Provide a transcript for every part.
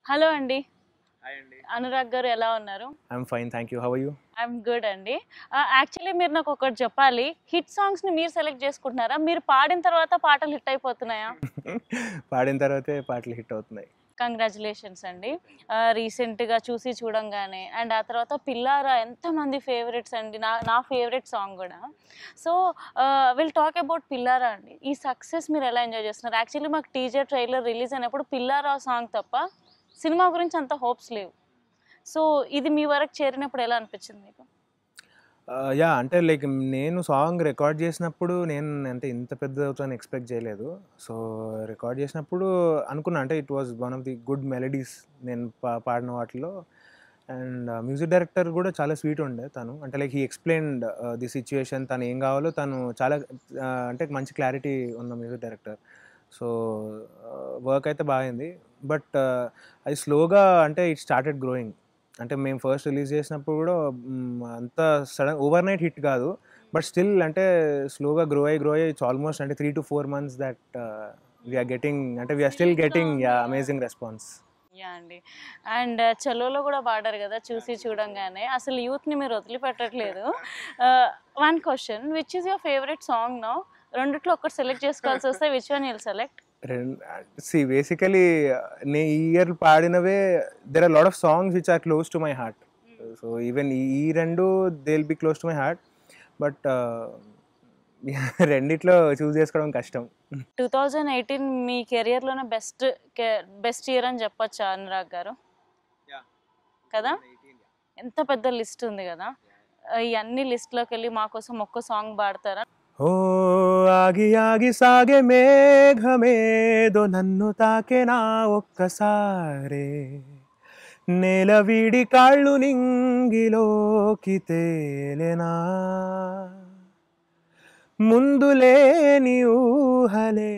Hello అండి hi అండి అనురాగ్ గారు ఎలా ఉన్నారు I'm fine thank you how you I'm good అండి యాక్చువల్లీ మీరు నాకు ఒకటి చెప్పాలి హిట్ సాంగ్స్ ని మీరు సెలెక్ట్ చేసుకుంటున్నారా మీరు పాడిన తర్వాత పాటలు హిట్ అయిపోతున్నాయా పాడిన తర్వాతే పాటలు హిట్ అవుతున్నాయి కంగ్రాచులేషన్స్ అండి రీసెంట్గా చూసి చూడంగానే అండ్ ఆ తర్వాత పిల్లారా ఎంతమంది ఫేవరెట్స్ అండి నా నా ఫేవరెట్ సాంగ్ కూడా so will talk about Pillaa Raa అండి ఈ సక్సెస్ మీరు ఎలా ఎంజాయ్ చేస్తున్నారు యాక్చువల్లీ మాకు టీజర్ ట్రైలర్ రిలీజ్ అయినప్పుడు పిల్లారా సాంగ్ తప్ప సినిమా గురించి అంత హోప్స్ లేవు సో ఇది మీ వరకు చేరినప్పుడు ఎలా అనిపించింది మీకు యా అంటే లైక్ నేను సాంగ్ రికార్డ్ చేసినప్పుడు నేను అంటే ఇంత పెద్ద అవుతాను ఎక్స్పెక్ట్ చేయలేదు సో రికార్డ్ చేసినప్పుడు అనుకున్నా అంటే it was one of the good melodies నేను పా పాడిన వాటిలో అండ్ మ్యూజిక్ డైరెక్టర్ కూడా చాలా స్వీట్ ఉండే తను అంటే like he explained the situation తను ఏం కావాలో తను చాలా uh, అంటే మంచి క్లారిటీ ఉన్న మ్యూజిక్ డైరెక్టర్ సో వర్క్ అయితే బాగుంది బట్ అది స్లోగా అంటే ఇట్ స్టార్టెడ్ గ్రోయింగ్ అంటే మేము ఫస్ట్ రిలీజ్ చేసినప్పుడు కూడా మ్, అంత సడన్ ఓవర్ నైట్ హిట్ కాదు బట్ స్టిల్ అంటే స్లోగా గ్రో అయ్యి గ్రో అయ్యి ఇట్స్ ఆల్మోస్ట్ అంటే three to four months that we are getting అంటే we are still getting yeah amazing response yeah అండి అండ్ చలోలో కూడా పాడారు కదా చూసి చూడంగానే అసలు యూత్ని మీరు వదిలిపెట్టట్లేదు one question which is your favourite song no రెండిట్లో ఒకటి సెలెక్ట్ చేసుకోవాల్సి వస్తే which one will select see basically నే ఈ year పాడినవే there are lot of songs which are close to my heart so even ఈ రెండు they will be close to my heart but రెండిట్లో choose చేసుకోవడం కష్టం టూ థౌజండ్ ఎయిటీన్ మీ కెరియర్లోనే best best year అని చెప్పొచ్చా అనురాగ్ గారు కదా ఎంత పెద్ద లిస్ట్ ఉంది కదా ఈ అన్ని లిస్ట్లోకి వెళ్ళి మా కోసం ఒక్క సాంగ్ పాడతారా ఓ ఆగి ఆగి సాగే మేఘమేదో నన్ను తాకెనా ఒక్కసారే నేల వీడి కాళ్ళు నింగిలోకి తేలెనా ముందు లేని ఊహలే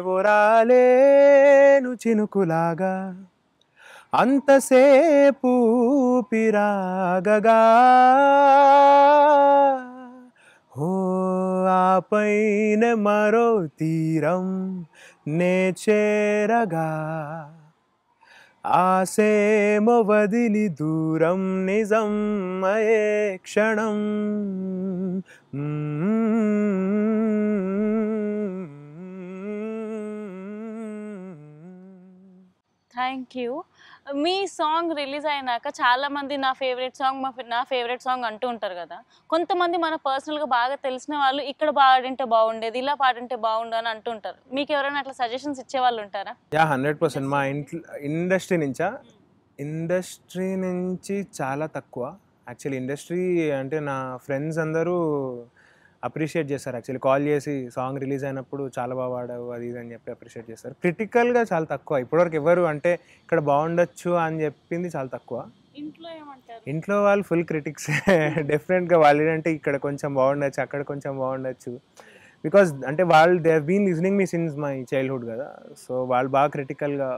ఒరాలేను చినుకులాగా అంతసేపు పిరాగగా ఓ ఆ పైన మరో తీరం నే చేరగా ఆసేమో వదిలి దూరం నిజం అయే క్షణం థ్యాంక్ యూ మీ సాంగ్ రిలీజ్ అయినాక చాలా మంది నా ఫేవరెట్ సాంగ్ మా నా ఫేవరెట్ సాంగ్ అంటూ ఉంటారు కదా కొంతమంది మన పర్సనల్గా బాగా తెలిసిన వాళ్ళు ఇక్కడ పాడింటే బాగుండేది ఇలా పాడింటే బాగుండు అని అంటుంటారు మీకు ఎవరైనా అట్లా సజెషన్స్ ఇచ్చే వాళ్ళు ఉంటారా యా హండ్రెడ్ పర్సెంట్ మా ఇంట్లో ఇండస్ట్రీ నుంచా ఇండస్ట్రీ నుంచి చాలా తక్కువ యాక్చువల్లీ ఇండస్ట్రీ అంటే నా ఫ్రెండ్స్ అందరూ అప్రిషియేట్ చేస్తారు యాక్చువల్లీ కాల్ చేసి సాంగ్ రిలీజ్ అయినప్పుడు చాలా బాగా పాడావు అది ఇది అని చెప్పి అప్రిషియేట్ చేస్తారు క్రిటికల్గా చాలా తక్కువ ఇప్పటివరకు ఎవరు అంటే ఇక్కడ బాగుండొచ్చు అని చెప్పింది చాలా తక్కువ ఇంట్లో ఏమంటారు ఇంట్లో వాళ్ళు ఫుల్ క్రిటిక్స్ డెఫినెట్గా వాళ్ళు ఏంటంటే ఇక్కడ కొంచెం బాగుండొచ్చు అక్కడ కొంచెం బాగుండొచ్చు బికాజ్ అంటే వాళ్ళు they been listening me since my childhood కదా సో వాళ్ళు బాగా క్రిటికల్గా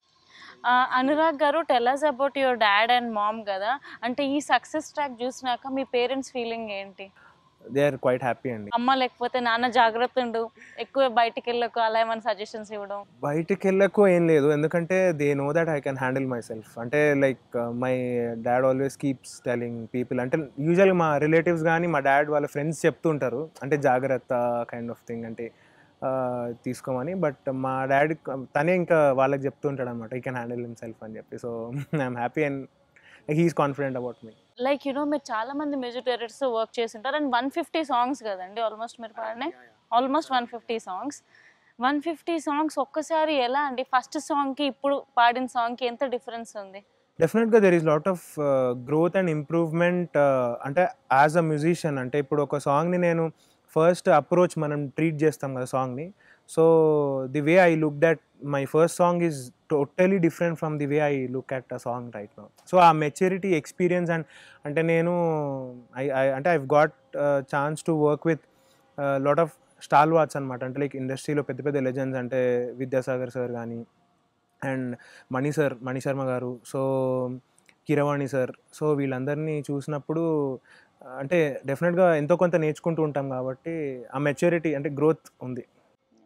Anurag garu tell us about your dad and mom కదా అంటే ఈ సక్సెస్ ట్రాక్ చూసినాక మీ పేరెంట్స్ ఫీలింగ్ ఏంటి దే ఆర్ క్వైట్ హ్యాపీ అండి అమ్మ లేకపోతే నాన్న జాగ్రత్త ఉండు ఎక్కువ బయటికి వెళ్ళకు అలా ఏమైనా సజెషన్స్ ఇవ్వడం బయటికి వెళ్ళకు ఏం లేదు ఎందుకంటే they know that I can handle myself అంటే like my dad always keeps telling people అంటే యూజువల్గా మా రిలేటివ్స్ కానీ మా డాడ్ వాళ్ళ ఫ్రెండ్స్ చెప్తుంటారు అంటే జాగ్రత్త కైండ్ ఆఫ్ థింగ్ అంటే ఆ, తీసుకోమని బట్ మా డాడీ తనే ఇంకా వాళ్ళకి చెప్తూ ఉంటాడు అనమాట ఈ కెన్ హ్యాండిల్ హిమ్ సెల్ఫ్ అని చెప్పి so I'm happy and he's confident about me like you know మీరు చాలా మంది మ్యూజిక్ డైరెక్టర్స్ వర్క్ చేసింటారు అండ్ వన్ ఫిఫ్టీ సాంగ్స్ కదండి ఆల్మోస్ట్ మీరు పాడినాయి almost one fifty songs one fifty songs ఒక్కసారి ఎలా అండి ఫస్ట్ సాంగ్కి ఇప్పుడు పాడిన సాంగ్కి ఎంత డిఫరెన్స్ ఉంది డెఫినెట్గా there is lot of growth and improvement అంటే యాజ్ అ మ్యూజిషియన్ అంటే ఇప్పుడు ఒక సాంగ్ని నేను ఫస్ట్ అప్రోచ్ మనం ట్రీట్ చేస్తాం కదా సాంగ్ని so the way I look that my first song is totally different from the way I look at a song right no so ఆ మెచ్యూరిటీ ఎక్స్పీరియన్స్ అండ్ అంటే నేను ఐ అంటే I've got chance to work with lot of stalwarts అనమాట అంటే like ఇండస్ట్రీలో పెద్ద పెద్ద legends అంటే విద్యాసాగర్ సార్ కానీ and Mani sir Mani Sharma garu so Keeravani sir so వీళ్ళందరినీ చూసినప్పుడు ఆ, అంటే డెఫినెట్గా ఎంతో కొంత నేర్చుకుంటూ ఉంటాం కాబట్టి ఆ మెచ్యూరిటీ అంటే గ్రోత్ ఉంది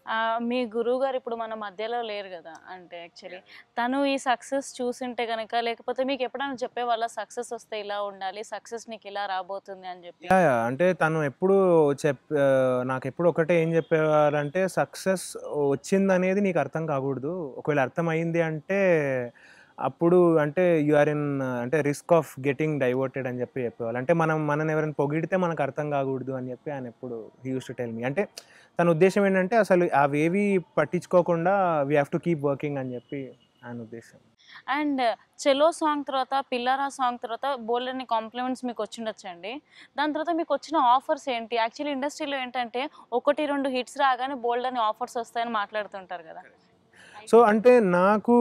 ఆ, మీ గురువు గారు ఇప్పుడు మన మధ్యలో లేరు కదా అంటే యాక్చువల్లీ తను ఈ సక్సెస్ చూసింటే కనుక లేకపోతే మీకు ఎప్పుడైనా చెప్పే వాళ్ళ సక్సెస్ వస్తే ఇలా ఉండాలి సక్సెస్ నీకు ఇలా రాబోతుంది అని చెప్పి యా యా అంటే తను ఎప్పుడు చెప్ ఆ, నాకు ఎప్పుడు ఒకటే ఏం చెప్పేవారంటే సక్సెస్ వచ్చిందనేది నీకు అర్థం కాకూడదు ఒకవేళ అర్థం అయింది అంటే అప్పుడు అంటే యు ఆర్ ఇన్ అంటే రిస్క్ ఆఫ్ గెటింగ్ డైవర్టెడ్ అని చెప్పి చెప్పేవాళ్ళు అంటే మనం మనని ఎవరైనా పొగిడితే మనకు అర్థం కాకూడదు అని చెప్పి ఆయన ఎప్పుడు he use to tell me అంటే తన ఉద్దేశం ఏంటంటే అసలు అవేవి పట్టించుకోకుండా we have to keep working అని చెప్పి ఆయన ఉద్దేశం అండ్ చెలో సాంగ్ తర్వాత పిల్లారా సాంగ్ తర్వాత బోల్డన్ని కాంప్లిమెంట్స్ మీకు వచ్చిండొచ్చండి దాని తర్వాత మీకు వచ్చిన ఆఫర్స్ ఏంటి యాక్చువల్లీ ఇండస్ట్రీలో ఏంటంటే ఒకటి రెండు హిట్స్ రాగానే బోల్డ్ అని ఆఫర్స్ వస్తాయని మాట్లాడుతుంటారు కదా సో అంటే నాకు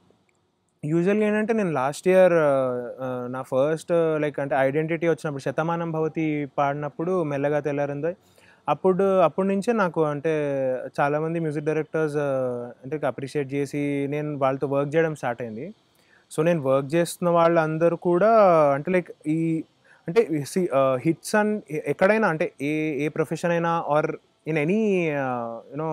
యూజువల్గా ఏంటంటే నేను లాస్ట్ ఇయర్ నా ఫస్ట్ లైక్ అంటే ఐడెంటిటీ వచ్చినప్పుడు శతమానం భవతి పాడినప్పుడు మెల్లగా తెల్లారిందో అప్పుడు అప్పటి నుంచే నాకు అంటే చాలామంది మ్యూజిక్ డైరెక్టర్స్ అంటే అప్రిషియేట్ చేసి నేను వాళ్ళతో వర్క్ చేయడం స్టార్ట్ అయింది సో నేను వర్క్ చేస్తున్న వాళ్ళందరూ కూడా అంటే లైక్ ఈ అంటే హిట్స్ అండ్ ఎక్కడైనా అంటే ఏ ఏ ప్రొఫెషన్ అయినా or in any you know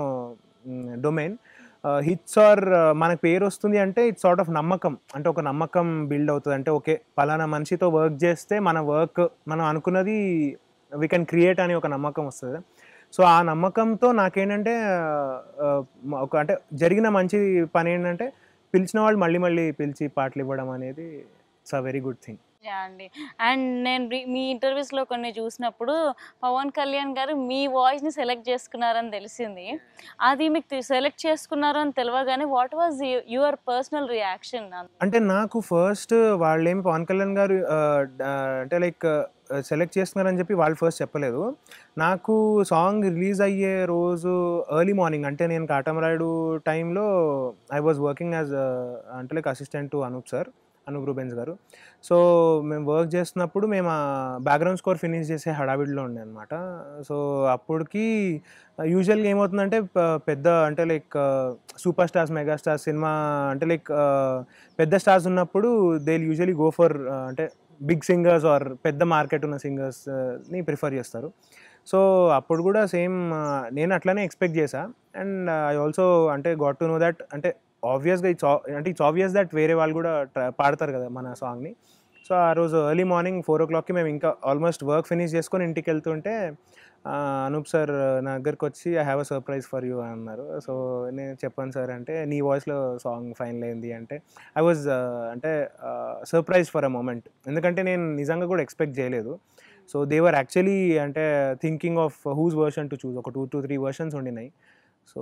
domain hits are మనకు పేరు వస్తుంది అంటే ఇట్స్ సార్ట్ ఆఫ్ నమ్మకం అంటే ఒక నమ్మకం బిల్డ్ అవుతుంది అంటే ఓకే పలానా మనిషితో వర్క్ చేస్తే మన వర్క్ మనం అనుకున్నది వీ కెన్ క్రియేట్ అని ఒక నమ్మకం వస్తుంది సో ఆ నమ్మకంతో నాకేంటంటే ఆ, ఒక అంటే జరిగిన మంచి పని ఏంటంటే పిలిచిన వాళ్ళు మళ్ళీ మళ్ళీ పిలిచి పాటలు ఇవ్వడం అనేది it's a very good thing yeah అండి అండ్ నేను రి- మీ ఇంటర్వ్యూస్లో కొన్ని చూసినప్పుడు పవన్ కళ్యాణ్ గారు మీ వాయిస్ని సెలెక్ట్ చేసుకున్నారని తెలిసింది అది మీకు సెలెక్ట్ చేసుకున్నారు అని తెలియగానే what was your personal reaction అంటే నాకు ఫస్ట్ వాళ్ళేం పవన్ కళ్యాణ్ గారు ఆ, డ- అంటే లైక్ సెలెక్ట్ చేస్తున్నారని చెప్పి వాళ్ళు ఫస్ట్ చెప్పలేదు నాకు సాంగ్ రిలీజ్ అయ్యే రోజు ఎర్లీ మార్నింగ్ అంటే నేను కాటమరాయుడు టైంలో ఐ వాజ్ వర్కింగ్ యాజ్ అంటే like assistant to Anoop sir Anoop Rubens garu so మేము వర్క్ చేస్తున్నప్పుడు మేము ఆ బ్యాక్గ్రౌండ్ స్కోర్ ఫినిష్ చేసే హడావిడిలో ఉండే అనమాట సో అప్పటికి యూజువల్గా ఏమవుతుందంటే ప- పెద్ద అంటే like super stars mega stars cinema అంటే లైక్ పెద్ద స్టార్స్ ఉన్నప్పుడు దే యూజువలీ గో ఫర్ అంటే బిగ్ సింగర్స్ ఆర్ పెద్ద మార్కెట్ ఉన్న సింగర్స్ని ప్రిఫర్ చేస్తారు సో అప్పుడు కూడా సేమ్ నేను అట్లానే ఎక్స్పెక్ట్ చేశా అండ్ ఐ ఆల్సో అంటే గాట్ టు నో దట్ అంటే ఆబ్వియస్గా ఇట్స్ అంటే ఇట్స్ ఆబ్వియస్ దట్ వేరే వాళ్ళు కూడా try- పాడతారు కదా మన సాంగ్ని సో ఆ రోజు ఎర్లీ మార్నింగ్ ఫోర్ ఓ క్లాక్కి మేము ఇంకా ఆల్మోస్ట్ వర్క్ ఫినిష్ చేసుకొని ఇంటికి వెళ్తుంటే ఆ, అనూప్ సార్ నా దగ్గరికి వచ్చి I have a surprise for you అన్నారు సో నేను చెప్పాను సార్ అంటే నీ వాయిస్లో సాంగ్ ఫైనల్ అయింది అంటే ఐ వాజ్ అంటే సర్ప్రైజ్ ఫర్ అ మూమెంట్ ఎందుకంటే నేను నిజంగా కూడా ఎక్స్పెక్ట్ చేయలేదు సో దేవర్ యాక్చువల్లీ అంటే thinking of whose version to choose ఒక టూ టూ త్రీ వర్షన్స్ ఉండినాయి సో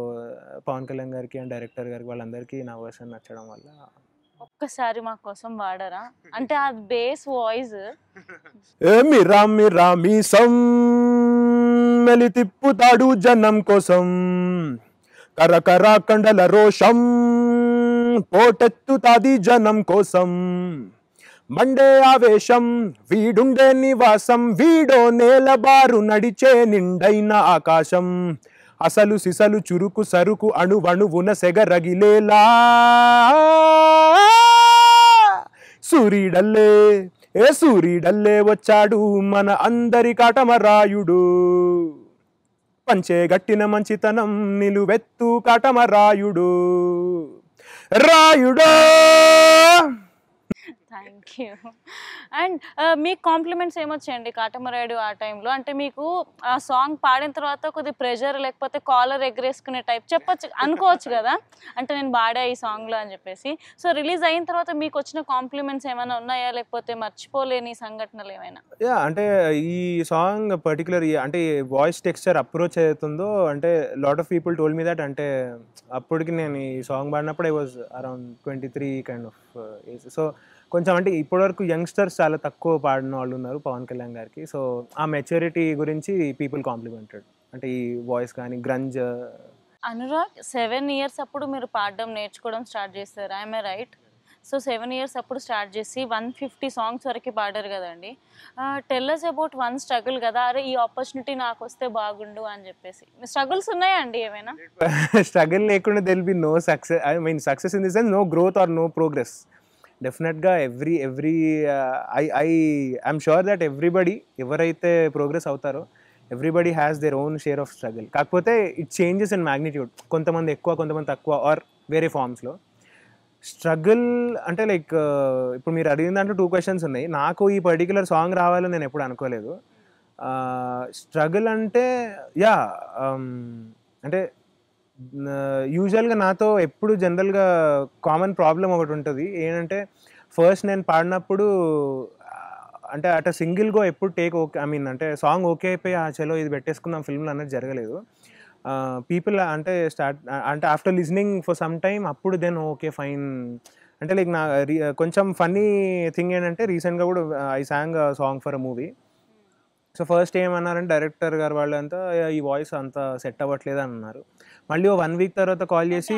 పవన్ కళ్యాణ్ గారికి అండ్ డైరెక్టర్ గారికి వాళ్ళందరికీ నా వర్షన్ నచ్చడం వల్ల ఒక్కసారి మా కోసం వాడరా అంటే ఆ బేస్ వాయిస్ ఏమి రామి రామి సం మెలి తిప్పుతాడు జనం కోసం కరకర కండల రోషం పోటెత్తుతాది జనం కోసం మండే ఆవేశం వీడుండే నివాసం వీడో నేల బారు నడిచే నిండైన ఆకాశం అసలు సిసలు చురుకు సరుకు అణువణువున సెగరగిలేలా సూర్యుడల్లే ఏ సూర్యుడల్లే వచ్చాడు మన అందరి కాటమరాయుడు పంచే గట్టిన మంచితనం నిలువెత్తు కాటమరాయుడు రాయుడో థ్యాంక్ యూ అండ్ మీకు కాంప్లిమెంట్స్ ఏమొచ్చాయండి కాటమరాయుడు ఆ టైంలో అంటే మీకు ఆ సాంగ్ పాడిన తర్వాత కొద్ది ప్రెషర్ లేకపోతే కాలర్ ఎగరేసుకునే టైప్ చెప్పొచ్చు అనుకోవచ్చు కదా అంటే నేను పాడా ఈ సాంగ్లో అని చెప్పేసి సో రిలీజ్ అయిన తర్వాత మీకు వచ్చిన కాంప్లిమెంట్స్ ఏమైనా ఉన్నాయా లేకపోతే మర్చిపోలేని సంఘటనలు ఏమైనా యా అంటే ఈ సాంగ్ పర్టికులర్ అంటే వాయిస్ టెక్స్చర్ అప్రోచ్ అవుతుందో అంటే lot of people told me that అంటే అప్పటికి నేను ఈ సాంగ్ పాడినప్పుడు I was around twenty three kind of age so కొంచెం అంటే ఇప్పటివరకు యంగ్స్టర్స్ చాలా తక్కువ పాడిన వాళ్ళు ఉన్నారు పవన్ కళ్యాణ్ గారికి సో ఆ మెచ్యూరిటీ గురించి పీపుల్ కాంప్లిమెంటెడ్ అంటే ఈ వాయిస్ కానీ గ్రంజ్ అనురాగ్ సెవెన్ ఇయర్స్ అప్పుడు మీరు పాడడం నేర్చుకోవడం స్టార్ట్ చేస్తారు I'm right so seven years అప్పుడు స్టార్ట్ చేసి వన్ ఫిఫ్టీ సాంగ్స్ వరకు పాడారు కదండి టెల్లస్ అబౌట్ వన్ స్ట్రగుల్ కదా అరే ఈ ఆపర్చునిటీ నాకు వస్తే బాగుండు అని చెప్పేసి స్ట్రగుల్స్ ఉన్నాయా అండి ఏమైనా స్ట్రగుల్ లేకుండా there'll be no success I mean success in the sense no growth or no progress డెఫినెట్గా every every I I I'm sure that everybody ఎవరైతే ప్రోగ్రెస్ అవుతారో everybody has their own share of struggle కాకపోతే it changes in magnitude కొంతమంది ఎక్కువ కొంతమంది తక్కువ are వేరే ఫామ్స్లో struggle అంటే లైక్ ఇప్పుడు మీరు అడిగిన దాంట్లో టూ క్వశ్చన్స్ ఉన్నాయి నాకు ఈ పర్టికులర్ సాంగ్ రావాలని నేను ఎప్పుడు అనుకోలేదు స్ట్రగుల్ అంటే యా అంటే యూజువల్గా నాతో ఎప్పుడు జనరల్గా కామన్ ప్రాబ్లం ఒకటి ఉంటుంది ఏంటంటే ఫస్ట్ నేను పాడినప్పుడు ఆ, అంటే అట సింగిల్గా ఎప్పుడు టేక్ ఓకే ఐ మీన్ అంటే సాంగ్ ఓకే అయిపోయి ఆ చలో ఇది పెట్టేసుకుందాం ఫిల్మ్లో అనేది జరగలేదు పీపుల్ అంటే స్టార్ట్ అంటే after listening for some time అప్పుడు దెన్ ఓకే ఫైన్ అంటే లైక్ నా re- కొంచెం ఫన్నీ థింగ్ ఏంటంటే రీసెంట్గా కూడా I song song for a movie so first ఏమన్నారంటే డైరెక్టర్ గారు వాళ్ళంతా "ఏ, ఈ వాయిస్ అంత సెట్ అవ్వట్లేదు అని అన్నారు మళ్ళీ ఓ వన్ వీక్ తర్వాత కాల్ చేసి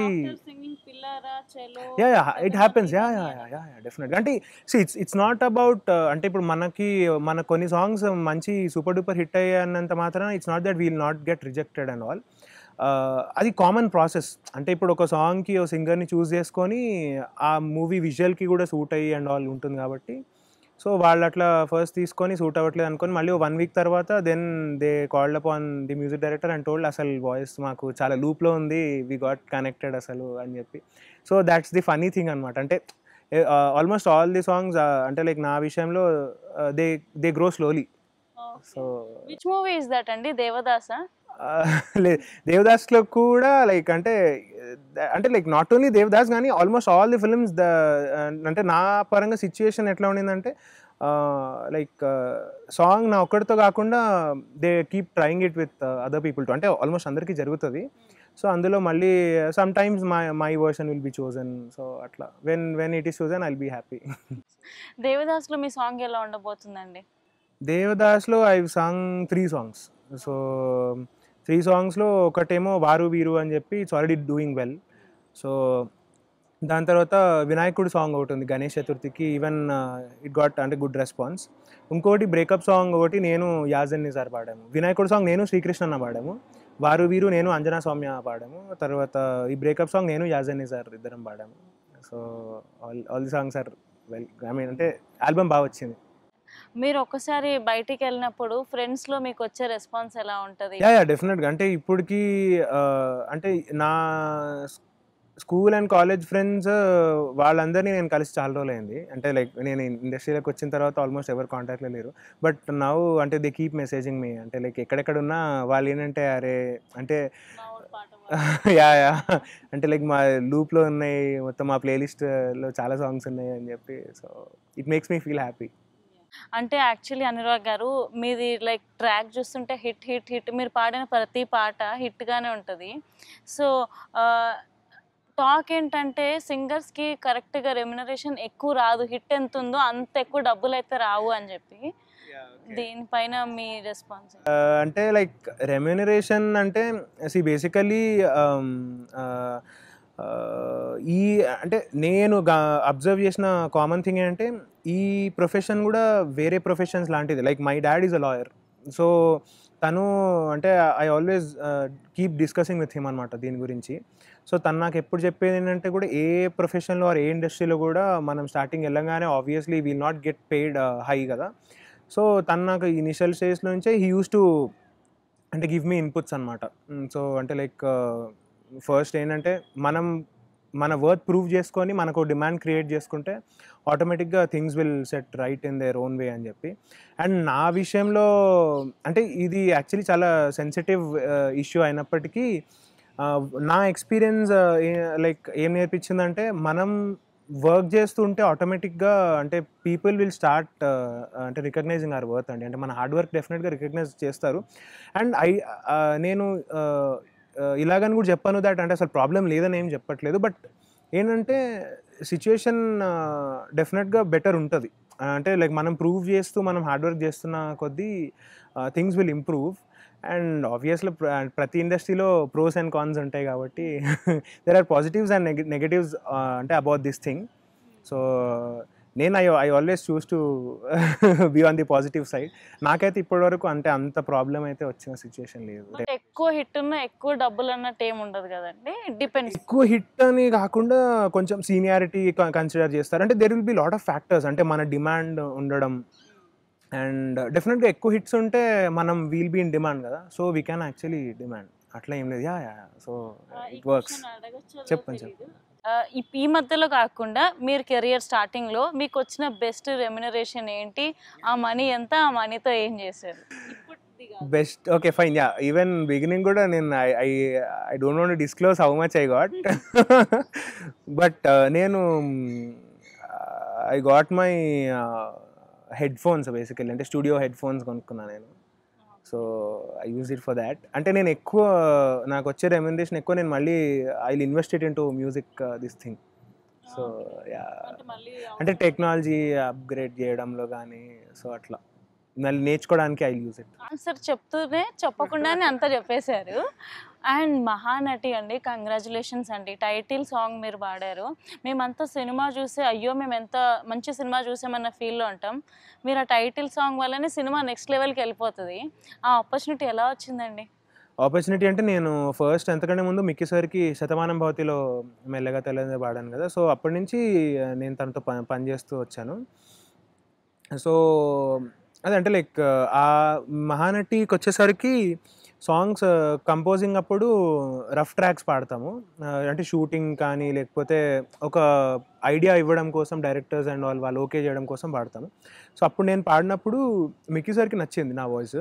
yeah yeah it happens yeah yeah yeah yeah డెఫినెట్గా అంటే see it's it's not about అంటే ఇప్పుడు మనకి మన కొన్ని సాంగ్స్ మంచి సూపర్ డూపర్ హిట్ అయ్యానంత మాత్రాన it's not that we'll not get rejected and all అది కామన్ ప్రాసెస్ అంటే ఇప్పుడు ఒక సాంగ్కి ఒక సింగర్ని చూస్ చేసుకొని ఆ మూవీ విజువల్కి కూడా సూట్ అయ్యి అండ్ ఆల్ ఉంటుంది కాబట్టి సో వాళ్ళు అట్లా ఫస్ట్ తీసుకొని సూట్ అవ్వట్లేదు అనుకొని మళ్ళీ వన్ వీక్ తర్వాత then they called up on the music director and told అసలు వాయిస్ మాకు చాలా లూప్లో ఉంది వి గాట్ కనెక్టెడ్ అసలు అని చెప్పి so that's the funny thing అనమాట అంటే ఆల్మోస్ట్ ఆల్ ది సాంగ్స్ అంటే లైక్ నా విషయంలో they they grow slowly so which movie is that అండి దేవదాసా లేదు దేవదాస్లో కూడా లైక్ అంటే అంటే లైక్ నాట్ ఓన్లీ దేవదాస్ కానీ almost all the films the అంటే నా పరంగా సిచ్యుయేషన్ ఎట్లా ఉండిందంటే లైక్ సాంగ్ నా ఒక్కడితో కాకుండా they keep trying it with other people to అంటే ఆల్మోస్ట్ అందరికీ జరుగుతుంది సో అందులో మళ్ళీ sometimes my my version will be chosen so అట్లా when when it is chosen I'll be happy దేవదాస్లో మీ సాంగ్ ఎలా ఉండబోతుందండి దేవదాస్లో I song three songs so three సాంగ్స్లో ఒకటేమో వారు వీరు అని చెప్పి it's already doing well so దాని తర్వాత వినాయకుడు సాంగ్ ఒకటి ఉంది గణేష్ చతుర్థికి ఈవెన్ ఇట్ గాట్ అంటే గుడ్ రెస్పాన్స్ ఇంకోటి బ్రేకప్ సాంగ్ ఒకటి నేను యాజన్ నిజార్ పాడాము వినాయకుడు సాంగ్ నేను శ్రీకృష్ణ పాడాము వారు వీరు నేను అంజనా సౌమ్య పాడాము తర్వాత ఈ బ్రేకప్ సాంగ్ నేను యాజన్ నిజార్ ఇద్దరం పాడాము so all all the songs are well I mean అంటే ఆల్బమ్ బాగా వచ్చింది మీరు ఒక్కసారి బయటికి వెళ్ళినప్పుడు ఫ్రెండ్స్ లో మీకు వచ్చే రెస్పాన్స్ ఎలా ఉంటది యా యా డెఫినెట్గా అంటే ఇప్పటికి ఆ, అంటే నా స్కూల్ అండ్ కాలేజ్ ఫ్రెండ్స్ వాళ్ళందరినీ నేను కలిసి చాలా రోజులు అయింది అంటే లైక్ నేను ఇండస్ట్రీలోకి వచ్చిన తర్వాత ఆల్మోస్ట్ ఎవరు కాంటాక్ట్లో లేరు బట్ నవ్వు అంటే దే కీప్ మెసేజింగ్ మీ అంటే లైక్ ఎక్కడెక్కడ ఉన్నా వాళ్ళు ఏంటంటే అరే అంటే యా యా అంటే లైక్ మా లూప్లో ఉన్నాయి మొత్తం మా ప్లేలిస్ట్లో చాలా సాంగ్స్ ఉన్నాయి అని చెప్పి so it makes me feel happy అంటే యాక్చువల్లీ అనురాగ్ గారు మీది లైక్ ట్రాక్ చూస్తుంటే హిట్ హిట్ హిట్ మీరు పాడిన ప్రతి పాట హిట్ గానే ఉంటది సో టాక్ ఏంటంటే సింగర్స్ కి కరెక్ట్ గా రెమ్యునరేషన్ ఎక్కువ రాదు హిట్ ఎంత ఉందో అంత ఎక్కువ డబ్బులు అయితే రావు అని చెప్పి దీనిపైన మీ రెస్పాన్స్ అంటే లైక్ రెమ్యూనరేషన్ అంటే సి బేసికలీ ఈ అంటే నేను అబ్జర్వ్ చేసిన కామన్ థింగ్ ఏంటంటే ఈ ప్రొఫెషన్ కూడా వేరే ప్రొఫెషన్స్ లాంటిది like my dad is a lawyer so తను అంటే I always keep discussing with him అనమాట దీని గురించి సో తను నాకు ఎప్పుడు చెప్పేది ఏంటంటే కూడా ఏ ప్రొఫెషన్లో ఆర్ ఏ ఇండస్ట్రీలో కూడా మనం స్టార్టింగ్ వెళ్ళగానే obviously will not get paid high కదా సో తను నాకు ఇనిషియల్ స్టేజ్లో నుంచే హీ యూస్ టు అంటే గివ్ మీ ఇన్పుట్స్ అనమాట సో అంటే లైక్ ఫస్ట్ ఏంటంటే మనం మన వర్త్ ప్రూవ్ చేసుకొని మనకు డిమాండ్ క్రియేట్ చేసుకుంటే ఆటోమేటిక్గా things will set right in their own way అని చెప్పి అండ్ నా విషయంలో అంటే ఇది యాక్చువల్లీ చాలా సెన్సిటివ్ ఇష్యూ అయినప్పటికీ uh, నా ఎక్స్పీరియన్స్ లైక్ ఏం నేర్పించిందంటే మనం వర్క్ చేస్తుంటే ఆటోమేటిక్గా అంటే పీపుల్ విల్ స్టార్ట్ అంటే రికగ్నైజింగ్ ఆర్ వర్త్ అండి అంటే మన హార్డ్ వర్క్ డెఫినెట్గా రికగ్నైజ్ చేస్తారు అండ్ ఐ నేను uh, uh, ఇలాగని కూడా చెప్పాను దట్ అంటే అసలు ప్రాబ్లం లేదని ఏం చెప్పట్లేదు బట్ ఏంటంటే సిచ్యుయేషన్ డెఫినెట్గా బెటర్ ఉంటుంది అంటే లైక్ మనం ప్రూవ్ చేస్తూ మనం హార్డ్ వర్క్ చేస్తున్న కొద్దీ things will improve and obviously ప్రతి ఇండస్ట్రీలో ప్రోస్ అండ్ కాన్స్ ఉంటాయి కాబట్టి there are positives and negatives అంటే అబౌట్ దిస్ థింగ్ సో నేను I I always choose to be on the positive side నాకైతే ఇప్పటివరకు అంటే అంత ప్రాబ్లం అయితే వచ్చిన సిచ్యుయేషన్ లేదు బట్ ఎక్కువ హిట్ ఉన్న ఎక్కువ డబ్బులు అన్నట్టు ఏం ఉండదు కదండి డిపెండ్స్ ఎక్కువ హిట్ అని కాకుండా కొంచెం సీనియారిటీ కన్సిడర్ చేస్తారు అంటే there will be lot of factors అంటే మన డిమాండ్ ఉండడం అండ్ డెఫినెట్గా ఎక్కువ హిట్స్ ఉంటే మనం వీల్ బీ ఇన్ డిమాండ్ కదా so we can actually demand అట్లా ఏం లేదు yeah yeah so it works చెప్పండి, చెప్పండి. ఈ మధ్యలో కాకుండా మీరు కెరియర్ స్టార్టింగ్ లో మీకు వచ్చిన బెస్ట్ రెమ్యునరేషన్ ఏంటి ఆ మనీ ఎంత ఆ మనీతో ఏం చేశారు ఇప్పటిది కాదు. Best okay fine yeah even beginning కూడా నేను I I I don't want disclose how much I got but నేను I got my headphones basically అంటే స్టూడియో హెడ్ ఫోన్స్ కొనుక్కున్నాను నేను so I use it for that అంటే నేను ఎక్కువ నాకు వచ్చే రెమ్యునరేషన్ ఎక్కువ నేను మళ్ళీ I invest it into music this thing so yeah అంటే మళ్ళీ అంటే టెక్నాలజీ అప్గ్రేడ్ చేయడంలో కానీ సో అట్లా మళ్ళీ నేర్చుకోవడానికి ఐ యూజ్ ఇట్ ఆన్సర్ చెప్తూనే చెప్పకుండానే అంతా చెప్పేశారు అండ్ మహానటి అండి కంగ్రాచులేషన్స్ అండి టైటిల్ సాంగ్ మీరు పాడారు మేమంతా సినిమా చూసి అయ్యో మేము ఎంత మంచి సినిమా చూసామన్న ఫీల్లో ఉంటాం మీరు ఆ టైటిల్ సాంగ్ వల్లనే సినిమా నెక్స్ట్ లెవెల్కి వెళ్ళిపోతుంది ఆ ఆపర్చునిటీ ఎలా వచ్చిందండి ఆపర్చునిటీ అంటే నేను ఫస్ట్ ఎంతకంటే ముందు మిక్కీ సార్కి శతమానం భవతిలో మెల్లగా తెల్లగా పాడాను కదా సో అప్పటి నుంచి ఆ, నేను తనతో పని పనిచేస్తూ వచ్చాను సో అదంటే లైక్ ఆ మహానటికి వచ్చేసరికి సాంగ్స్ కంపోజింగ్ అప్పుడు రఫ్ ట్రాక్స్ పాడతాము ఆ, అంటే షూటింగ్ కానీ లేకపోతే ఒక ఐడియా ఇవ్వడం కోసం డైరెక్టర్స్ అండ్ వాళ్ళు వాళ్ళు ఓకే చేయడం కోసం పాడతాము సో అప్పుడు నేను పాడినప్పుడు మిక్కీ సార్కి నచ్చింది నా వాయిస్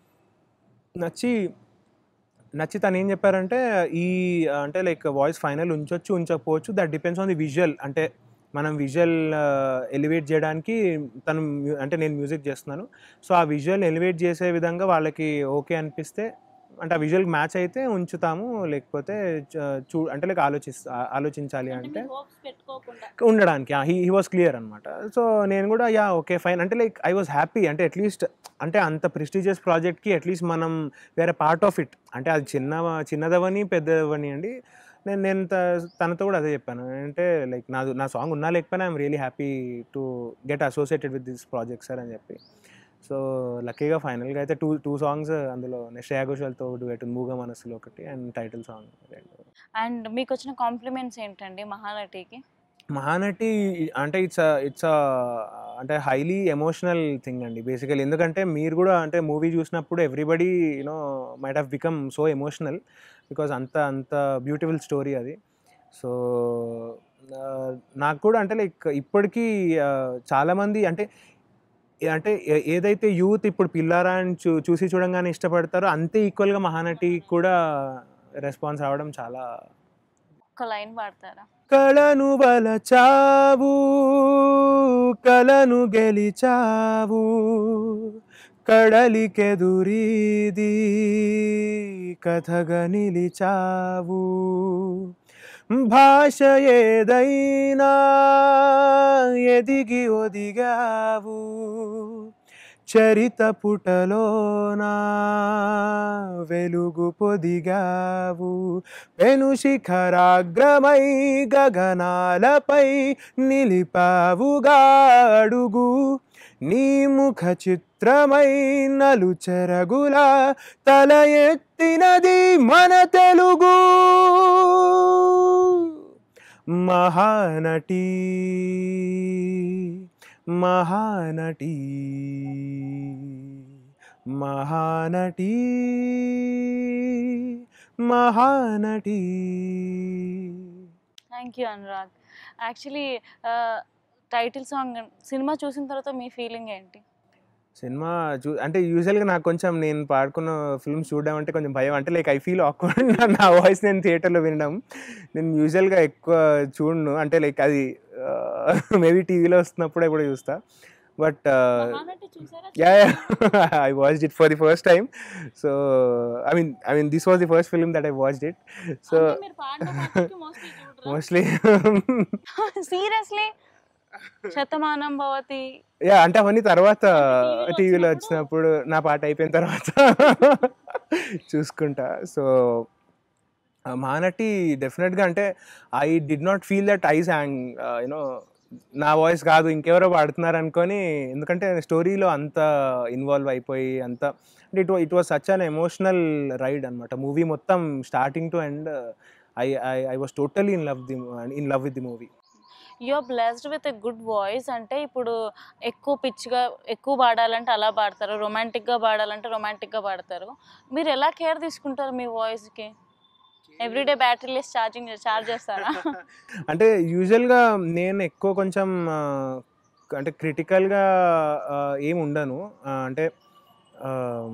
నచ్చి నచ్చి తను ఏం చెప్పారంటే ఈ అంటే లైక్ వాయిస్ ఫైనల్ ఉంచొచ్చు ఉంచకపోవచ్చు that depends on the visual అంటే మనం విజువల్ ఎలివేట్ చేయడానికి తను mu- అంటే నేను మ్యూజిక్ చేస్తున్నాను సో ఆ విజువల్ ఎలివేట్ చేసే విధంగా వాళ్ళకి ఓకే అనిపిస్తే అంటే ఆ విజువల్ మ్యాచ్ అయితే ఉంచుతాము లేకపోతే చ- చూ అంటే లైక్ ఆలోచిస్తా ఆలోచించాలి అంటే ఉండడానికి హీ హీ వాస్ క్లియర్ అనమాట సో నేను కూడా యా ఓకే ఫైన్ అంటే లైక్ ఐ వాస్ హ్యాపీ అంటే అట్లీస్ట్ అంటే అంత ప్రెస్టీజియస్ ప్రాజెక్ట్కి అట్లీస్ట్ మనం వేరే పార్ట్ ఆఫ్ ఇట్ అంటే అది చిన్న చిన్నదవని పెద్దదవని అండి నేను నేను త- తనతో కూడా అదే చెప్పాను అంటే లైక్ నా నా సాంగ్ ఉన్నా లేకపోయినా I'm really happy to get associated with this project sir అని చెప్పి సో లక్కీగా ఫైనల్గా అయితే టూ టూ సాంగ్స్ అందులో శ్రేయా ఘోషాల్తో డుయట్ మూగ మనసులో ఒకటి అండ్ టైటిల్ సాంగ్ రెండు అండ్ మీకు వచ్చిన కాంప్లిమెంట్స్ ఏంటండి మహానటికి మహానటి అంటే ఇట్స్ ఇట్స్ అంటే హైలీ ఎమోషనల్ థింగ్ అండి బేసికల్ ఎందుకంటే మీరు కూడా అంటే మూవీ చూసినప్పుడు everybody you know might have become so emotional because అంత అంత బ్యూటిఫుల్ స్టోరీ అది సో నాకు కూడా అంటే లైక్ ఇప్పటికీ uh, చాలామంది అంటే అంటే ఏ- ఏదైతే యూత్ ఇప్పుడు పిల్లారా అని చూ చూసి చూడంగానే ఇష్టపడతారో అంతే ఈక్వల్గా మహానటి కూడా రెస్పాన్స్ రావడం చాలా ఒక లైన్ పాడతారా కళను బలచావు కలను గెలిచావు కడలికెదురీది కథగా నిలిచావు భాష ఏదైనా ఎదిగి ఒదిగావు చరిత పుటలోనా వెలుగు పొదిగావు పెను శిఖరాగ్రమై గగనాలపై నిలిపావుగా అడుగు నీ ముఖ చిత్రమై నలు చెరగుల తల ఎత్తినది మన Telugu Mahanati Mahanati Mahanati Mahanati thank you Anurag actually title song సినిమా చూసిన తర్వాత మీ ఫీలింగ్ ఏంటి సినిమా చూ అంటే యూజువల్గా నాకు కొంచెం నేను పాడుకున్న ఫిల్మ్స్ చూడడం అంటే కొంచెం భయం అంటే లైక్ ఐ ఫీల్ ఆక్వర్డ్ నా వాయిస్ నేను థియేటర్లో వినడం నేను యూజువల్గా ఎక్కువ చూడను అంటే లైక్ అది మేబీ టీవీలో వస్తున్నప్పుడే కూడా చూస్తా బట్ మహానటి చూసారా yeah I watched it for the first time so I mean I mean this was the first film that I watched it so అంటే మీరు పాడిన పాటలకి mostly చూడరా? మోస్ట్లీ సీరియస్లీ శతమానం భవతి యా అంటే అవన్నీ తర్వాత అంటే TV లో టీవీలో వచ్చినప్పుడు? వచ్చినప్పుడు నా పాట అయిపోయిన తర్వాత చూసుకుంటా సో మహానటి డెఫినెట్గా అంటే I did not feel that I song you know నా వాయిస్ కాదు ఇంకెవరో పాడుతున్నారు అనుకొని ఎందుకంటే స్టోరీలో అంత ఇన్వాల్వ్ అయిపోయి అంత అంటే it it was such an emotional ride అనమాట మూవీ మొత్తం starting to end I I I was totally in love the in love with the movie you are blessed with a good voice అంటే ఇప్పుడు ఎక్కువ పిచ్చిగా ఎక్కువ పాడాలంటే అలా పాడతారు రొమాంటిక్గా పాడాలంటే రొమాంటిక్గా పాడతారు మీరు ఎలా కేర్ తీసుకుంటారు మీ వాయిస్కి everyday battery less charging charge చేస్తారా అంటే యూజువల్గా నేను ఎక్కువ కొంచెం ఆ, అంటే క్రిటికల్గా ఏం ఉండను ఆ, అంటే ఆ,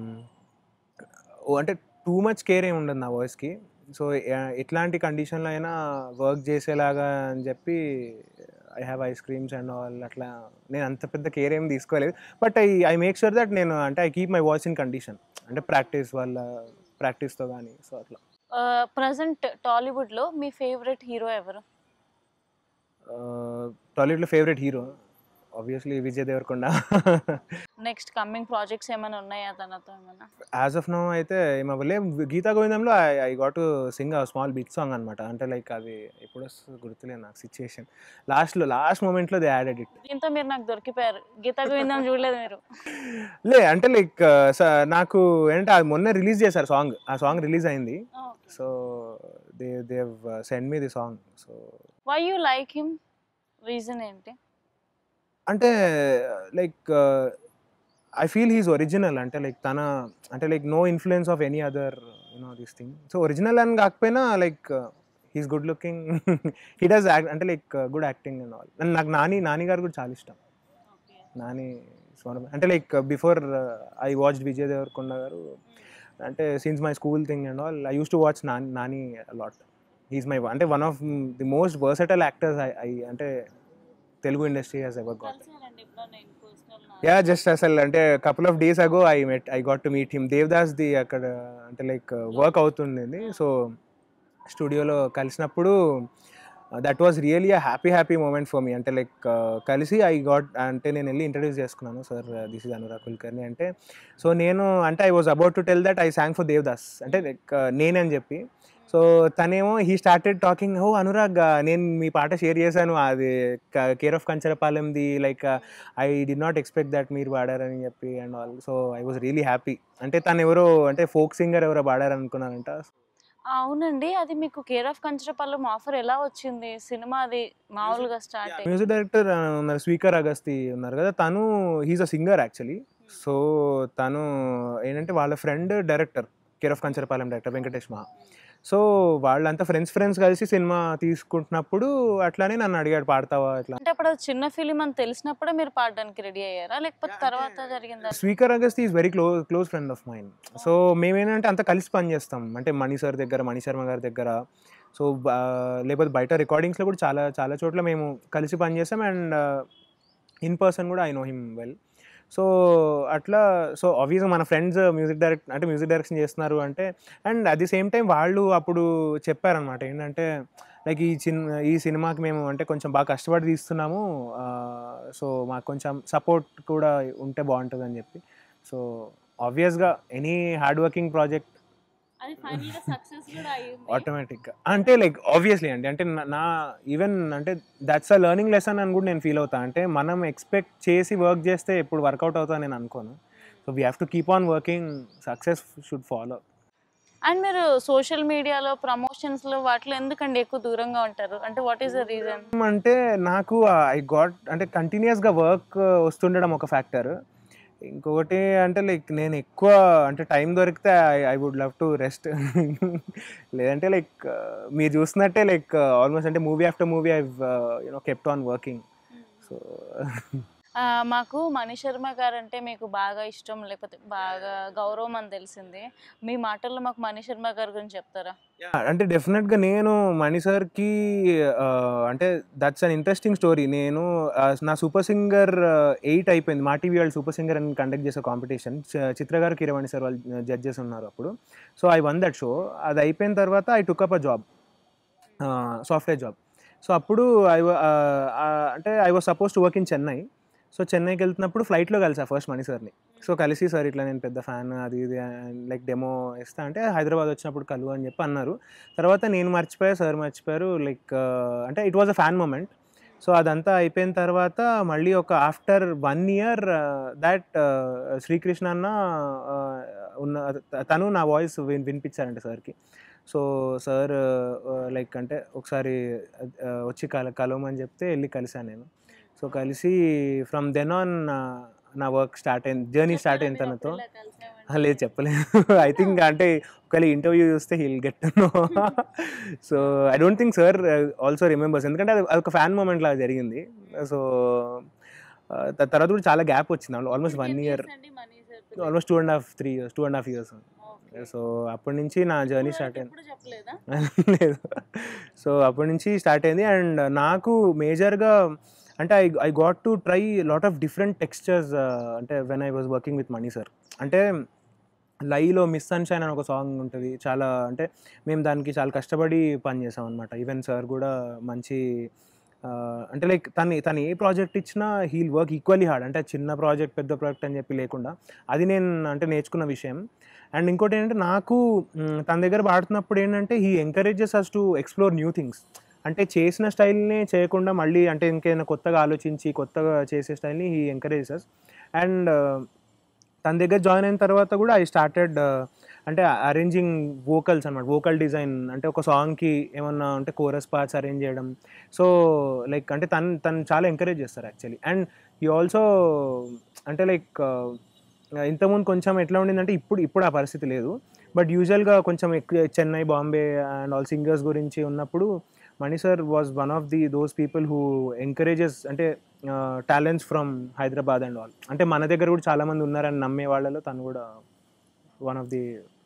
ఓ అంటే టూ మచ్ కేర్ ఏమి ఉండదు నా వాయిస్కి సో ఎట్లాంటి కండిషన్లో అయినా వర్క్ చేసేలాగా అని చెప్పి I have ice creams and all అట్లా నేను అంత పెద్ద కేర్ ఏం తీసుకోలేదు but I I make sure that నేను అంటే I keep my voice in condition అంటే ప్రాక్టీస్ వల్ల ప్రాక్టీస్తో కానీ సో అట్లా ప్రజెంట్ టాలీవుడ్లో మీ ఫేవరెట్ హీరో ఎవరు టాలీవుడ్లో favourite hero obviously Vijay Deverakonda next coming projects ఏమైనా ఉన్నాయా తనతో ఏమైనా యాజ్ ఆఫ్ నో అయితే ఏమవ్వలే గీతా గోవిందంలో I I got sing small bit song అనమాట అంటే లైక్ అది ఎప్పుడు వస్తుందో గుర్తులేదు నాకు సిచ్యుయేషన్ లాస్ట్లో లాస్ట్ మూమెంట్లో దే యాడెడ్ ఇట్ దీంతో మీరు నాకు దొరికిపోయారు గీతా గోవిందం చూడలేదు మీరు లే అంటే లైక్ నాకు ఏంటంటే అది మొన్న రిలీజ్ చేశారు సాంగ్ ఆ సాంగ్ రిలీజ్ అయింది so they they've send me the song so why you like him reason ఏంటి అంటే like I feel he's original అంటే లైక్ తన అంటే like no influence of any other you know this thing so original అని కాకపోయినా like he's good looking he does act అంటే like good acting and all and నాకు నాని నాని గారు కూడా చాలా ఇష్టం నాని is one of- అంటే like before I watch Vijay Deverakonda garu అంటే since my school thing and all I used to watch Nani Nani lot he's my అంటే one of the most versatile actors I అంటే Telugu industry has ever got yeah just అసలు అంటే couple of days ago I met I got to meet him Devadas the అక్కడ అంటే like work అవుతుంది so స్టూడియోలో కలిసినప్పుడు that was really a happy happy moment for me అంటే like కలిసి I got అంటే నేను వెళ్ళి ఇంట్రడ్యూస్ చేసుకున్నాను sir this is Anurag Kulkarni అంటే సో నేను అంటే I was about to tell that I song for Devadas అంటే లైక్ నేనని చెప్పి సో తనేమో he started talking oh Anurag నేను మీ పాట షేర్ చేశాను అది కేర్ ఆఫ్ కంచరపాలెంది like I did not expect that మీరు పాడారని చెప్పి and all so I was really happy అంటే తను ఎవరో అంటే ఫోక్ సింగర్ ఎవరో పాడారనుకున్నానంట అవునండి అది మీకు కేర్ ఆఫ్ కంచరపల్లం ఆఫర్ ఎలా వచ్చింది సినిమా అది మామూలుగా స్టార్ట్ అయ్యి మ్యూజిక్ డైరెక్టర్ ఉన్నారు స్పీకర్ అగస్తి ఉన్నారు కదా తను he's a singer actually so తను ఏంటంటే వాళ్ళ friend director care of Kancharapalem director Venkatesh Maha so వాళ్ళంతా ఫ్రెండ్స్ ఫ్రెండ్స్ కలిసి సినిమా తీసుకుంటున్నప్పుడు అట్లానే నన్ను అడిగాడు పాడతావా ఇట్లా అంటే అప్పుడు అది చిన్న ఫిలిం అని తెలిసినప్పుడే మీరు పాడడానికి రెడీ అయ్యారా లేకపోతే తర్వాత జరిగిందా Sweekar Agasthi is very close close friend of mine so మేమేంటంటే అంత కలిసి పని చేస్తాం అంటే మణి సార్ దగ్గర మణి శర్మ గారి దగ్గర సో లేకపోతే బయట రికార్డింగ్స్లో కూడా చాలా చాలా చోట్ల మేము కలిసి పని చేస్తాం అండ్ ఇన్ పర్సన్ కూడా I know him well so అట్లా సో ఆబ్వియస్గా మన ఫ్రెండ్స్ మ్యూజిక్ డైరెక్ట్ అంటే మ్యూజిక్ డైరెక్షన్ చేస్తున్నారు అంటే and at the same time వాళ్ళు అప్పుడు చెప్పారనమాట ఏంటంటే లైక్ ఈ చిన్న ఈ సినిమాకి మేము అంటే కొంచెం బాగా కష్టపడి తీస్తున్నాము సో మాకు కొంచెం సపోర్ట్ కూడా ఉంటే బాగుంటుంది అని చెప్పి సో ఆబ్వియస్గా ఎనీ హార్డ్ వర్కింగ్ ప్రాజెక్ట్ అది ఫైనల్ గా సక్సెస్ కూడా అయ్యింది ఆటోమేటిక్గా అంటే లైక్ ఆబ్వియస్లీ అండి అంటే నా- నా ఈవెన్ అంటే దట్స్ అ లెర్నింగ్ లెసన్ అని కూడా నేను ఫీల్ అవుతా అంటే మనం ఎక్స్పెక్ట్ చేసి వర్క్ చేస్తే ఎప్పుడు వర్కౌట్ అవుతా నేను అనుకోను so we have to keep on working success should follow and మీరు సోషల్ మీడియాలో ప్రమోషన్స్ లో వాటిలో ఎందుకండి ఎక్కువ దూరంగా ఉంటారు అంటే వాట్ ఈస్ ద రీజన్ అంటే నాకు ఐ గాట్ అంటే కంటిన్యూస్గా వర్క్ వస్తుండడం ఒక ఫ్యాక్టర్ ఇంకొకటి అంటే లైక్ నేను ఎక్కువ అంటే టైం దొరికితే I I would love to rest లేదంటే లైక్ మీరు చూసినట్టే లైక్ ఆల్మోస్ట్ అంటే movie after movie I you know kept on working so మాకు మణి శర్మ గారు అంటే మీకు బాగా ఇష్టం లేకపోతే బాగా గౌరవం అని తెలిసింది మీ మాటల్లో మాకు మణి శర్మ గారి గురించి చెప్తారా అంటే డెఫినెట్గా నేను మణి సార్కి అంటే దట్స్ అన్ ఇంట్రెస్టింగ్ స్టోరీ నేను ఆ, నా సూపర్ సింగర్ ఎయిట్ అయిపోయింది మా టీవీ వాళ్ళు సూపర్ సింగర్ అని కండక్ట్ చేసే కాంపిటీషన్ చిత్ర గారు కిరవాణి సార్ వాళ్ళు జడ్జెస్ ఉన్నారు అప్పుడు so I won that show అది అయిపోయిన తర్వాత I took up a job software job so అప్పుడు ఐ అంటే I was suppose to work in Chennai so చెన్నైకి వెళ్తున్నప్పుడు ఫ్లైట్లో కలిసా ఫస్ట్ మణి సార్ని సో కలిసి సార్ ఇట్లా నేను పెద్ద ఫ్యాన్ అది ఇది లైక్ డెమో ఇస్తా అంటే హైదరాబాద్ వచ్చినప్పుడు కలువు అని చెప్పి అన్నారు తర్వాత నేను మర్చిపోయా సార్ మర్చిపోయారు లైక్ అంటే it was a fan moment so అదంతా అయిపోయిన తర్వాత మళ్ళీ ఒక after one year that Srikrishna అన్న uh, ఉన్న తను నా వాయిస్ విన్ వినిపించారంట సార్కి సో సార్ లైక్ అంటే ఒకసారి ఆ, వచ్చి కల కలవమని చెప్తే వెళ్ళి కలిసాను నేను సో కలిసి ఫ్రమ్ దెన్ ఆన్ నా వర్క్ స్టార్ట్ అయింది జర్నీ స్టార్ట్ అయింది తనతో ఆ, లేదు చెప్పలేదు ఐ థింక్ అంటే ఒకవేళ ఇంటర్వ్యూ చూస్తే he'll get know so I don't think sir also remembers ఎందుకంటే అది అది ఒక ఫ్యాన్ మూమెంట్ లాగా జరిగింది సో తర్వాత కూడా చాలా గ్యాప్ వచ్చింది almost one year almost two and half three years two and half years so అప్పటి నుంచి నా జర్నీ స్టార్ట్ అయింది చెప్పలేదా లేదు సో అప్పటి నుంచి స్టార్ట్ అయింది అండ్ నాకు మేజర్గా అంటే I I got to try lot of different textures అంటే when I was working with Mani sir అంటే లైలో మిస్ సన్షైన్ అని ఒక సాంగ్ ఉంటుంది చాలా అంటే మేము దానికి చాలా కష్టపడి పని చేసాం అనమాట ఈవెన్ సార్ కూడా మంచి ఆ, అంటే లైక్ తను తను ఏ ప్రాజెక్ట్ ఇచ్చినా హీల్ వర్క్ ఈక్వల్లీ హార్డ్ అంటే చిన్న ప్రాజెక్ట్ పెద్ద ప్రాజెక్ట్ అని చెప్పి లేకుండా అది నేను అంటే నేర్చుకున్న విషయం అండ్ ఇంకోటి ఏంటంటే నాకు మ్, తన దగ్గర పాడుతున్నప్పుడు ఏంటంటే he encourages us to explore new things అంటే చేసిన స్టైల్నే చేయకుండా మళ్ళీ అంటే ఇంకేదైనా కొత్తగా ఆలోచించి కొత్తగా చేసే స్టైల్ని హీ ఎంకరేజెస్ అండ్ తన దగ్గర జాయిన్ అయిన తర్వాత కూడా ఐ స్టార్టెడ్ అంటే అరేంజింగ్ వోకల్స్ అనమాట వోకల్ డిజైన్ అంటే ఒక సాంగ్కి ఏమన్నా అంటే కోరస్ పార్ట్స్ అరేంజ్ చేయడం సో లైక్ అంటే తను తను చాలా ఎంకరేజ్ చేస్తారు యాక్చువల్లీ అండ్ ఈ ఆల్సో అంటే లైక్ ఇంతకుముందు కొంచెం ఎట్లా ఉండిందంటే ఇప్పుడు ఇప్పుడు ఆ పరిస్థితి లేదు బట్ యూజువల్గా కొంచెం ఎక్కువ Chennai Bombay and all singers గురించి ఉన్నప్పుడు Mani sir was one of the those people who encourages అంటే talents from Hyderabad and all అంటే మన దగ్గర కూడా చాలామంది ఉన్నారని నమ్మే వాళ్ళలో తను కూడా వన్ ఆఫ్ ది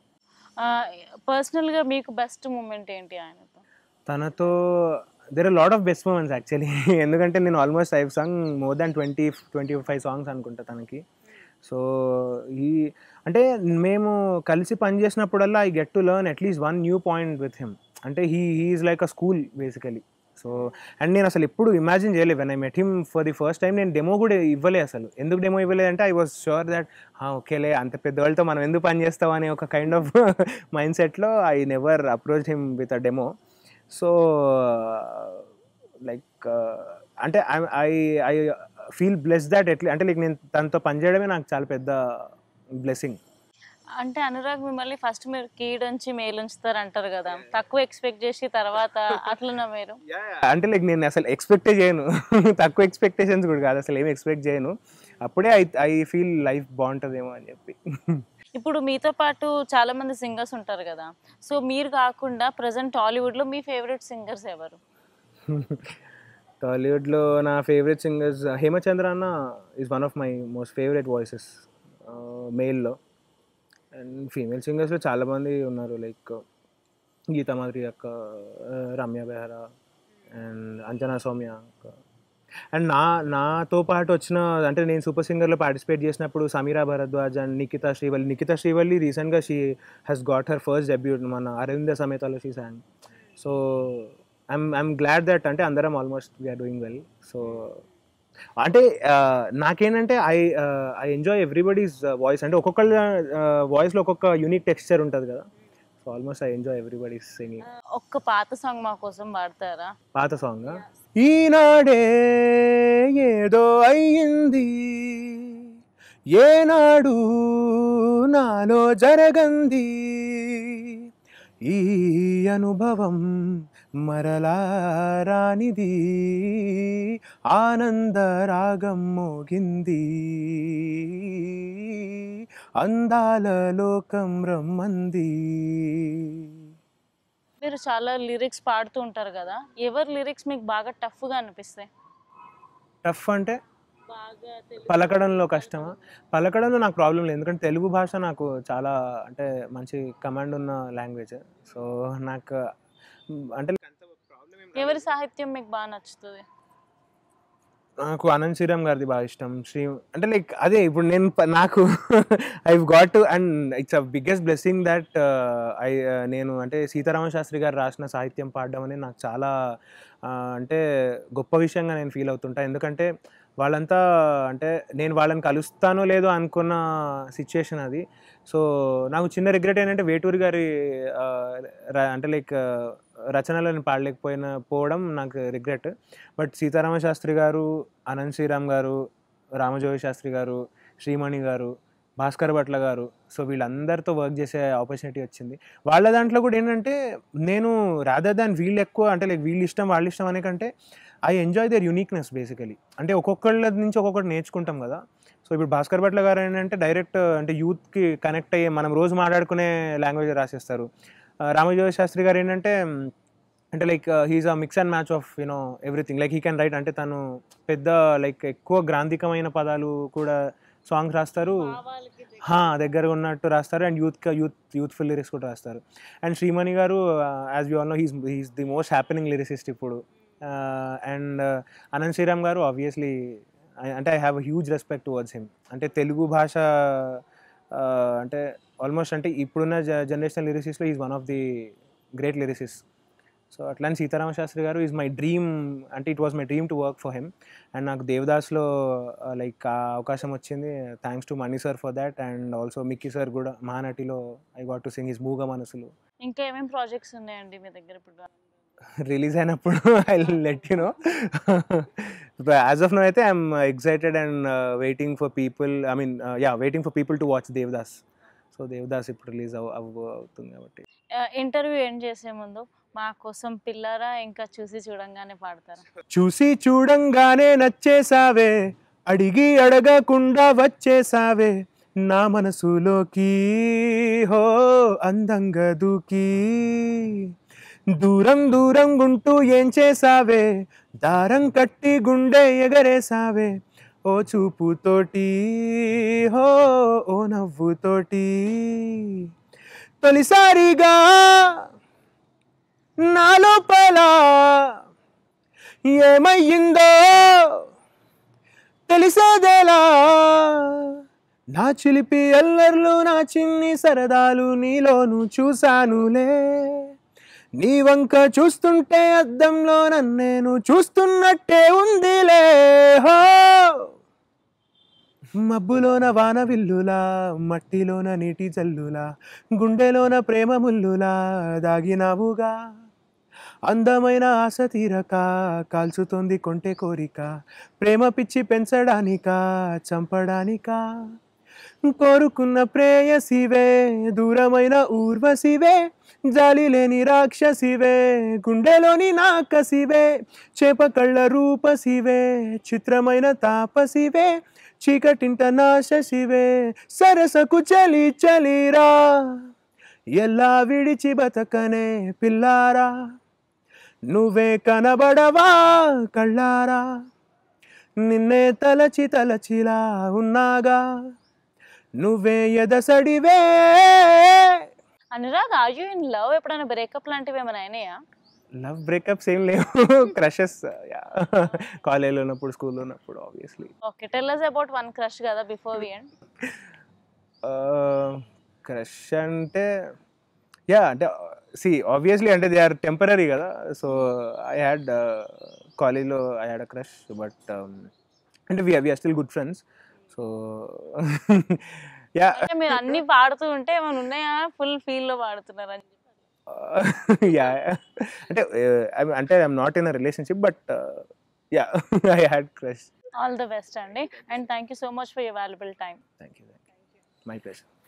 పర్సనల్గా మీకు బెస్ట్ మూమెంట్ ఏంటి ఆయనతో తనతో there are lot of best moments actually ఎందుకంటే నేను almost I've sang more than twenty twenty five songs అనుకుంటా తనకి సో ఈ అంటే మేము కలిసి పని చేసినప్పుడల్లా I get to learn at least one new point with him అంటే he he's like a school basically so and నేను అసలు ఎప్పుడు ఇమాజిన్ చేయలేదు when I met him for the first time నేను డెమో కూడా ఇవ్వలే అసలు ఎందుకు డెమో ఇవ్వలేదు అంటే ఐ వాజ్ షూర్ దట్ ఓకేలే అంత పెద్దవాళ్ళతో మనం ఎందుకు పని చేస్తాం అనే ఒక కైండ్ ఆఫ్ మైండ్ సెట్లో I never approach him with a demo so like అంటే I I feel bless that ఎట్లా అంటే లైక్ నేను తనతో పనిచేయడమే నాకు చాలా పెద్ద బ్లెస్సింగ్ అంటే అనురాగ్ మిమ్మల్ని ఫస్ట్ మీరు కీడుంచి మేలుంచుతారు అంటారు కదా తక్కువ ఎక్స్పెక్ట్ చేసి తర్వాత అట్లనా మీరు అంటే లైక్ నేను అసలు ఎక్స్పెక్టే చేయను తక్కువ ఎక్స్పెక్టేషన్స్ కూడా కాదు అసలు ఏమి ఎక్స్పెక్ట్ చేయను అప్పుడే ఐ ఐ ఫీల్ లైఫ్ బాగుంటుందేమో అని చెప్పి ఇప్పుడు మీతో పాటు చాలా మంది సింగర్స్ ఉంటారు కదా సో మీరు కాకుండా ప్రజెంట్ టాలీవుడ్ లో మీ ఫేవరెట్ సింగర్స్ ఎవరు టాలీవుడ్లో నా ఫేవరెట్ సింగర్స్ హేమచంద్ర అన్న is one of my most favourite voices మెయిల్లో అండ్ ఫీమేల్ సింగర్స్లో చాలామంది ఉన్నారు లైక్ గీతా మాధురి అక్క ఆ, రమ్య బెహరా అండ్ అంజనా సౌమ్య అక్క అండ్ నా నాతో పాటు వచ్చిన అంటే నేను సూపర్ సింగర్లో పార్టిసిపేట్ చేసినప్పుడు సమీరా భరద్వాజ్ అండ్ నిఖితా శ్రీవల్లి నిఖితా శ్రీవల్లి రీసెంట్గా she has got her first debut మన అరవింద సమేతలో she sang so I'm I'm glad that అంటే అందరం almost we're doing well so అంటే ఆ, నాకేంటంటే I I enjoy everybody's voice అంటే ఒక్కొక్కళ్ళ వాయిస్లో ఒక్కొక్క యూనిక్ టెక్స్చర్ ఉంటుంది కదా so almost I enjoy everybody's singing ఒక్క పాత సాంగ్ మా కోసం పాడతారా పాత సాంగ్ ఈనాడే ఏదో అయ్యింది ఏనాడు నాలో జరగంది ఈ అనుభవం మరలా రానిది ఆనంద రాగం మోగింది అందాల లోకం రమ్మంది మీరు చాలా లిరిక్స్ పాడుతూ ఉంటారు కదా ఎవరి లిరిక్స్ మీకు బాగా టఫ్ గా అనిపిస్తాయి టఫ్ అంటే బాగా పలకడంలో కష్టమా పలకడంలో నాకు ప్రాబ్లం లేదు ఎందుకంటే తెలుగు భాష నాకు చాలా అంటే మంచి కమాండ్ ఉన్న లాంగ్వేజ్ సో నాకు మ్, అంటే ఎవరి సాహిత్యం మీకు బాగా నచ్చుతుంది నాకు అనంత్ శ్రీరామ్ గారిది బాగా ఇష్టం శ్రీ అంటే లైక్ అదే ఇప్పుడు నేను ప- నాకు I got to and it's a biggest blessing that I నేను అంటే సీతారామ శాస్త్రి గారు రాసిన సాహిత్యం పాడడం అనేది నాకు చాలా ఆ, అంటే గొప్ప విషయంగా నేను ఫీల్ అవుతుంటా ఎందుకంటే వాళ్ళంతా అంటే నేను వాళ్ళని కలుస్తానో లేదో అనుకున్న సిచ్యుయేషన్ అది సో నాకు చిన్న రిగ్రెట్ ఏంటంటే వేటూరి గారి ఆ, ర- అంటే లైక్ రచనలను పాడలేకపోయిన పోవడం నాకు రిగ్రెట్ బట్ సీతారామ శాస్త్రి గారు అనంత్ శ్రీరామ్ గారు రామజోగి శాస్త్రి గారు శ్రీమణి గారు భాస్కర్ భట్ల గారు సో వీళ్ళందరితో వర్క్ చేసే ఆపర్చునిటీ వచ్చింది వాళ్ళ దాంట్లో కూడా ఏంటంటే నేను రాదర్ దాన్ వీళ్ళు ఎక్కువ అంటే లైక్ వీళ్ళు ఇష్టం వాళ్ళ ఇష్టం అనే కంటే I enjoy their uniqueness basically అంటే ఒక్కొక్కళ్ళ నుంచి ఒక్కొక్కటి నేర్చుకుంటాం కదా సో ఇప్పుడు భాస్కర్ భట్ల గారు ఏంటంటే డైరెక్ట్ అంటే యూత్కి కనెక్ట్ అయ్యే మనం రోజు మాట్లాడుకునే లాంగ్వేజ్ రాసేస్తారు ఆ, రామజోగ శాస్త్రి గారు ఏంటంటే మ్, అంటే like he's a mix and match of you know everything like he can write అంటే తను పెద్ద లైక్ ఎక్కువ గ్రాంధికమైన పదాలు కూడా సాంగ్స్ రాస్తారు హా, దగ్గరగా ఉన్నట్టు రాస్తారు and youth youth youthful lyrics కూడా రాస్తారు and Srimani garu as we all know he's he's the most happening lyricist ఇప్పుడు అండ్ అనంత్ శ్రీరామ్ గారు ఆబ్వియస్లీ అంటే I have a huge respect towards him అంటే తెలుగు భాష uh, అంటే ఆల్మోస్ట్ అంటే ఇప్పుడున్న జనరేషన్ లిరిసిస్ట్లో is one of the great lyricists so అట్లానే Seetharama Sastry garu is my dream అంటే it was my dream to work for him and నాకు దేవదాస్లో లైక్ ఆ అవకాశం వచ్చింది thanks to Mani sir for that and also Mickey sir కూడా మహానటిలో I got to sing his Mooga Manasulu ఇంకా ఏమేమి ప్రాజెక్ట్స్ ఉన్నాయండి మీ దగ్గర ఇప్పుడు రిలీజ్ అయినప్పుడు I let you know as of no అయితే I'm excited and waiting for people I mean yeah waiting for people to watch Devdas so Devdas ఇప్పుడు రిలీజ్ అవ్ అవ్- అవుతుంది కాబట్టి ఇంటర్వ్యూ ఏం చేసే ముందు మా కోసం పిల్లరా ఇంకా చూసి చూడంగానే పాడతారా చూసి చూడంగానే నచ్చేసావే అడిగి అడగకుండా వచ్చేసావే నా మనసులోకి హో అందంగా దూకి దూరం దూరం గుంటూ ఏం చేసావే దారం కట్టి గుండె ఎగరేసావే ఓ చూపుతోటి హో ఓ నవ్వుతోటి తొలిసారిగా నా లోపల ఏమయ్యిందో తెలిసేదేలా నా చిలిపి అల్లర్లు నా చిన్ని సరదాలు నీలోను చూశానులే నీ వంక చూస్తుంటే అద్దంలో నన్నేను చూస్తున్నట్టే ఉందిలే హో మబ్బులోన వాన విల్లులా మట్టిలోన నీటి జల్లులా గుండెలోన ప్రేమ ముల్లులా దాగినావుగా అందమైన ఆశ తీరక కాల్చుతోంది కొంటె కోరిక ప్రేమ పిచ్చి పెంచడానికా చంపడానికా కోరుకున్న ప్రేయసివే దూరమైన ఊర్వశివే జాలి లేని రాక్షసివే గుండెలోని నాకసివే చేప కళ్ళ రూపసివే చిత్రమైన తాపసివే చీకటింట నాశసివే సరసకు చలి చలిరా ఎలా విడిచి బతకనే పిల్లారా నువ్వే కనబడవా కళ్ళారా నిన్నే తలచి తలచిలా ఉన్నాగా నువ్వే ఎదసడివే Anurag are you in love ఎప్పుడైనా బ్రేకప్ లాంటివి ఏమైనా అయినాయా లవ్ బ్రేకప్స్ ఏం లేవు క్రషెస్ కాలేజ్లో ఉన్నప్పుడు స్కూల్లో ఉన్నప్పుడు obviously okay tell us about one crush కదా బిఫోర్ వి ఎండ్ క్రష్ అంటే యా అంటే సి ఆబ్వియస్లీ అంటే దే ఆర్ టెంపరీ కదా సో ఐ హ్యాడ్ కాలేజ్లో I had a crush but అంటే we are still good friends so yeah అంటే మీరు అన్ని పాడుతూ ఉంటే ఏమైనా ఉన్నాయా ఫుల్ ఫీల్ లో పాడుతున్నారు అని యా అంటే uh, I'm- అంటే I'm not in a relationship but yeah I had crush all the best అండి and thank you so much for your valuable time thank you my place